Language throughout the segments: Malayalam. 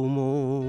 ഉമോ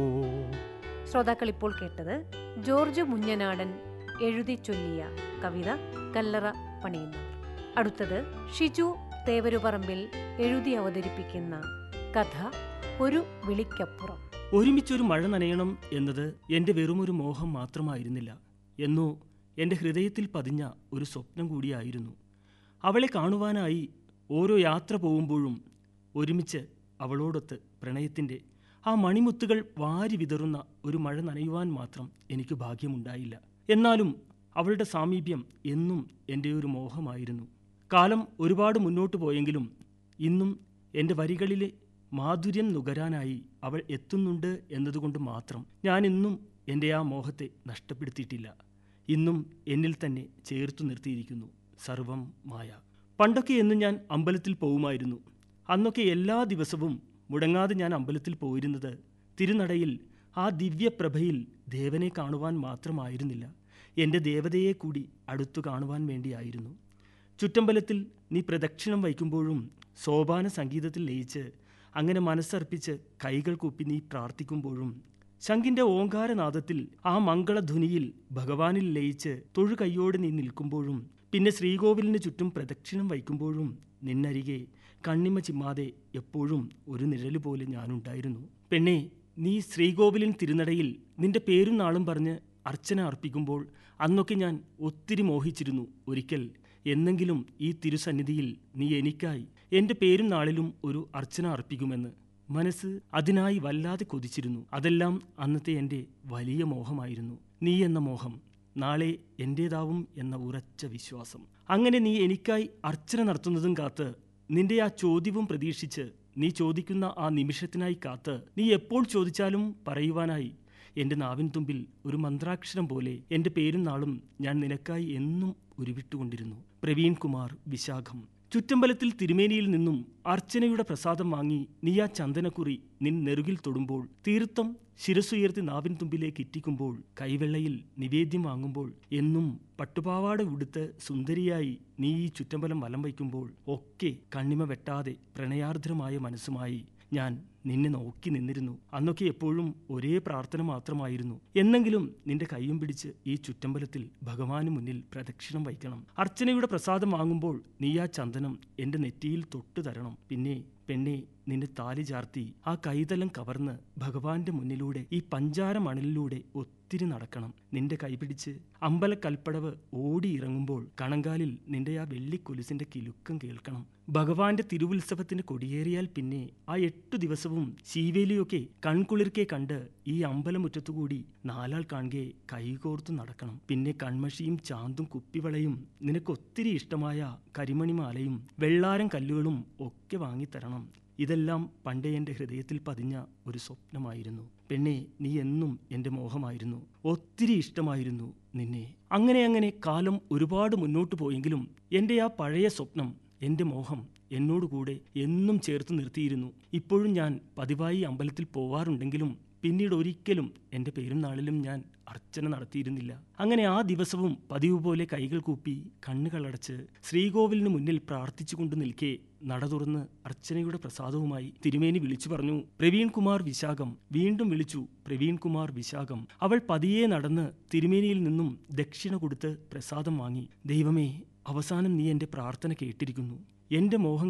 ശ്രോതാക്കൾ ഇപ്പോൾ കേട്ടത് ജോർജ് മുഞ്ഞനാടൻ എഴുതി ചൊല്ലിയ കവിത കല്ലറ പണിയുന്നവർ അടുത്തത് ഷിജു തേവരുപറമ്പിൽ എഴുതി അവതരിപ്പിക്കുന്ന കഥ ഒരു വിളിക്കപ്പുറം ഒരുമിച്ചൊരു മഴ നനയണം എന്നത് എൻ്റെ വെറുമൊരു മോഹം മാത്രമായിരുന്നില്ല എന്നോ എൻ്റെ ഹൃദയത്തിൽ പതിഞ്ഞ ഒരു സ്വപ്നം കൂടിയായിരുന്നു അവളെ കാണുവാനായി ഓരോ യാത്ര പോകുമ്പോഴും ഒരുമിച്ച് അവളോടൊത്ത് പ്രണയത്തിൻ്റെ ആ മണിമുത്തുകൾ വാരി വിതറുന്ന ഒരു മഴ നനയുവാൻ മാത്രം എനിക്ക് ഭാഗ്യമുണ്ടായില്ല എന്നാലും അവളുടെ സാമീപ്യം എന്നും എൻ്റെ ഒരു മോഹമായിരുന്നു കാലം ഒരുപാട് മുന്നോട്ട് പോയെങ്കിലും ഇന്നും എൻ്റെ വരികളിലെ മാധുര്യം നുകരാനായി അവൾ എത്തുന്നുണ്ട് എന്നതുകൊണ്ട് മാത്രം ഞാൻ ഇന്നും എൻ്റെ ആ മോഹത്തെ നഷ്ടപ്പെടുത്തിയിട്ടില്ല ഇന്നും എന്നിൽ തന്നെ ചേർത്തു നിർത്തിയിരിക്കുന്നു സർവം മായ പണ്ടൊക്കെ എന്നും ഞാൻ അമ്പലത്തിൽ പോവുമായിരുന്നു അന്നൊക്കെ എല്ലാ ദിവസവും മുടങ്ങാതെ ഞാൻ അമ്പലത്തിൽ പോയിരുന്നത് തിരുനടയിൽ ആ ദിവ്യപ്രഭയിൽ ദേവനെ കാണുവാൻ മാത്രമായിരുന്നില്ല എൻ്റെ ദേവതയെ കൂടി അടുത്തു കാണുവാൻ വേണ്ടിയായിരുന്നു ചുറ്റമ്പലത്തിൽ നീ പ്രദക്ഷിണം വയ്ക്കുമ്പോഴും സോപാന സംഗീതത്തിൽ ലയിച്ച് അങ്ങനെ മനസ്സർപ്പിച്ച് കൈകൾ കൂപ്പി നീ പ്രാർത്ഥിക്കുമ്പോഴും ശങ്കിന്റെ ഓങ്കാരനാദത്തിൽ ആ മംഗളധ്വനിയിൽ ഭഗവാനിൽ ലയിച്ച് തൊഴു കൈയോടെ നീ നിൽക്കുമ്പോഴും പിന്നെ ശ്രീകോവിലിന് ചുറ്റും പ്രദക്ഷിണം വയ്ക്കുമ്പോഴും നിന്നരികെ കണ്ണിമ ചിമ്മാതെ എപ്പോഴും ഒരു നിഴല് പോലെ ഞാനുണ്ടായിരുന്നു പെണ്ണെ നീ ശ്രീകോവിലിൻ തിരുനടയിൽ നിന്റെ പേരും നാളും പറഞ്ഞ് അർച്ചന അർപ്പിക്കുമ്പോൾ അന്നൊക്കെ ഞാൻ ഒത്തിരി മോഹിച്ചിരുന്നു ഒരിക്കൽ എന്നെങ്കിലും ഈ തിരുസന്നിധിയിൽ നീ എനിക്കായി എൻ്റെ പേരും നാളിലും ഒരു അർച്ചന അർപ്പിക്കുമെന്ന് മനസ്സ് അതിനായി വല്ലാതെ കൊതിച്ചിരുന്നു അതെല്ലാം അന്നത്തെ എൻ്റെ വലിയ മോഹമായിരുന്നു നീ എന്ന മോഹം നാളെ എൻ്റേതാവും എന്ന ഉറച്ച വിശ്വാസം അങ്ങനെ നീ എനിക്കായി അർച്ചന നടത്തുന്നതും കാത്ത് നിന്റെ ആ ചോദ്യവും പ്രതീക്ഷിച്ച് നീ ചോദിക്കുന്ന ആ നിമിഷത്തിനായി കാത്ത് നീ എപ്പോൾ ചോദിച്ചാലും പറയുവാനായി എൻ്റെ നാവിൻ തുമ്പിൽ ഒരു മന്ത്രാക്ഷരം പോലെ എൻ്റെ പേരും നാളും ഞാൻ നിനക്കായി എന്നും ഉരുവിട്ടുകൊണ്ടിരുന്നു പ്രവീൺ കുമാർ വിശാഖം ചുറ്റമ്പലത്തിൽ തിരുമേനിയിൽ നിന്നും അർച്ചനയുടെ പ്രസാദം വാങ്ങി നീ ആ ചന്ദനക്കുറി നിൻ നെറുകിൽ തൊടുമ്പോൾ തീർത്ഥം ശിരസുയർത്തി നാവിൻ തുമ്പിലേക്ക് ഇറ്റിക്കുമ്പോൾ കൈവെള്ളയിൽ നിവേദ്യം വാങ്ങുമ്പോൾ എന്നും പട്ടുപാവാട ഉടുത്ത് സുന്ദരിയായി നീ ഈ ചുറ്റമ്പലം വലം വയ്ക്കുമ്പോൾ ഒക്കെ കണ്ണിമ വെട്ടാതെ പ്രണയാർദ്രമായ മനസ്സുമായി ഞാൻ നിന്നെ നോക്കി നിന്നിരുന്നു അന്നൊക്കെ എപ്പോഴും ഒരേ പ്രാർത്ഥന മാത്രമായിരുന്നു എന്നെങ്കിലും നിന്റെ കൈയും പിടിച്ച് ഈ ചുറ്റമ്പലത്തിൽ ഭഗവാന് മുന്നിൽ പ്രദക്ഷിണം വയ്ക്കണം അർച്ചനയുടെ പ്രസാദം വാങ്ങുമ്പോൾ നീ ആ ചന്ദനം എന്റെ നെറ്റിയിൽ തൊട്ടു തരണം പിന്നെ പെണ്ണെ നിന്നെ താലി ചാർത്തി ആ കൈതലം കവർന്ന് ഭഗവാന്റെ മുന്നിലൂടെ ഈ പഞ്ചാര മണലിലൂടെ ഒത്തിരി നടക്കണം നിന്റെ കൈപിടിച്ച് അമ്പലക്കൽപ്പടവ് ഓടിയിറങ്ങുമ്പോൾ കണങ്കാലിൽ നിന്റെ ആ വെള്ളിക്കൊലുസിന്റെ കിലുക്കം കേൾക്കണം ഭഗവാന്റെ തിരുവുത്സവത്തിന് കൊടിയേറിയാൽ പിന്നെ ആ എട്ടു ദിവസവും ശീവേലിയൊക്കെ കൺകുളിർക്കെ കണ്ട് ഈ അമ്പലമുറ്റത്തുകൂടി നാലാൾ കാണുകെ കൈകോർത്തു നടക്കണം പിന്നെ കൺമഷിയും ചാന്തും കുപ്പിവളയും നിനക്കൊത്തിരി ഇഷ്ടമായ കരിമണിമാലയും വെള്ളാരം കല്ലുകളും ഒക്കെ വാങ്ങിത്തരണം ഇതെല്ലാം പണ്ടേ എൻ്റെ ഹൃദയത്തിൽ പതിഞ്ഞ ഒരു സ്വപ്നമായിരുന്നു പെണ്ണെ നീ എന്നും എൻ്റെ മോഹമായിരുന്നു ഒത്തിരി ഇഷ്ടമായിരുന്നു നിന്നെ അങ്ങനെ അങ്ങനെ കാലം ഒരുപാട് മുന്നോട്ട് പോയെങ്കിലും എൻ്റെ ആ പഴയ സ്വപ്നം എൻ്റെ മോഹം എന്നോടുകൂടെ എന്നും ചേർത്ത് നിർത്തിയിരുന്നു ഇപ്പോഴും ഞാൻ പതിവായി അമ്പലത്തിൽ പോവാറുണ്ടെങ്കിലും പിന്നീട് ഒരിക്കലും എൻ്റെ പേരും നാളിലും ഞാൻ അർച്ചന നടത്തിയിരുന്നില്ല അങ്ങനെ ആ ദിവസവും പതിവ് പോലെ കൈകൾ കൂപ്പി കണ്ണുകളടച്ച് ശ്രീകോവിലിന് മുന്നിൽ പ്രാർത്ഥിച്ചുകൊണ്ട് നിൽക്കെ നട തുറന്ന് അർച്ചനയുടെ പ്രസാദവുമായി തിരുമേനി വിളിച്ചു പറഞ്ഞു പ്രവീൺ കുമാർ വിശാഖം വീണ്ടും വിളിച്ചു പ്രവീൺ കുമാർ വിശാഖം അവൾ പതിയെ നടന്ന് തിരുമേനിയിൽ നിന്നും ദക്ഷിണ കൊടുത്ത് പ്രസാദം വാങ്ങി ദൈവമേ അവസാനം നീ എൻ്റെ പ്രാർത്ഥന കേട്ടിരിക്കുന്നു എൻ്റെ മോഹം